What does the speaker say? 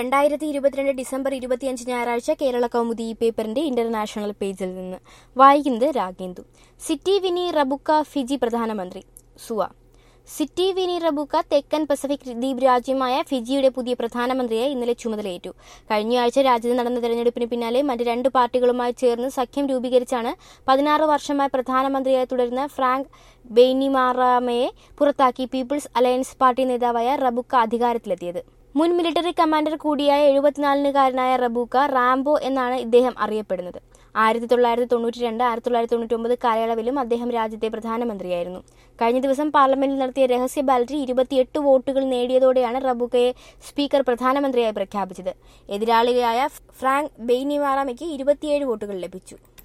രണ്ടായിരത്തി ഇരുപത്തിരണ്ട് ഡിസംബർ ഇരുപത്തിയഞ്ച് ഞായറാഴ്ച കേരള കൗമുദി ഈ പേപ്പറിന്റെ ഇന്റർനാഷണൽ പേജിൽ നിന്ന് വായിക്കുന്നത് Ragendu Sitiveni Rabuka Fiji പ്രധാനമന്ത്രി സുവ സിറ്റി വിനി റബുക്ക തെക്കൻ പസഫിക് ദ്വീപ് രാജ്യമായ ഫിജിയുടെ പുതിയ പ്രധാനമന്ത്രിയായി ഇന്നലെ ചുമതലയേറ്റു കഴിഞ്ഞയാഴ്ച രാജ്യത്ത് നടന്ന തെരഞ്ഞെടുപ്പിന് പിന്നാലെ മറ്റ് രണ്ട് പാർട്ടികളുമായി ചേർന്ന് സഖ്യം രൂപീകരിച്ചാണ് പതിനാറ് വർഷമായി പ്രധാനമന്ത്രിയായി തുടരുന്ന ഫ്രാങ്ക് ബെയ്നിമാറാമയെ പുറത്താക്കി പീപ്പിൾസ് അലയൻസ് പാർട്ടി നേതാവായ റബുക്ക അധികാരത്തിലെത്തിയത് മുൻ മിലിറ്ററി കമാൻഡർ കൂടിയായ എഴുപത്തിനാലിനുകാരനായ റബൂക്ക റാംബോ എന്നാണ് ഇദ്ദേഹം അറിയപ്പെടുന്നത് ആയിരത്തി തൊള്ളായിരത്തി തൊണ്ണൂറ്റി രണ്ട് ആയിരത്തി തൊള്ളായിരത്തി തൊണ്ണൂറ്റി ഒമ്പത് കാലയളവിലും അദ്ദേഹം രാജ്യത്തെ പ്രധാനമന്ത്രിയായിരുന്നു കഴിഞ്ഞ ദിവസം പാർലമെന്റിൽ നടത്തിയ രഹസ്യ ബാലറ്റിൽ ഇരുപത്തിയെട്ട് വോട്ടുകൾ നേടിയതോടെയാണ് റബൂക്കയെ സ്പീക്കർ പ്രധാനമന്ത്രിയായി പ്രഖ്യാപിച്ചത് എതിരാളിയായ ഫ്രാങ്ക് ബെയ്നിമാറാമയ്ക്ക് ഇരുപത്തിയേഴ് വോട്ടുകൾ ലഭിച്ചു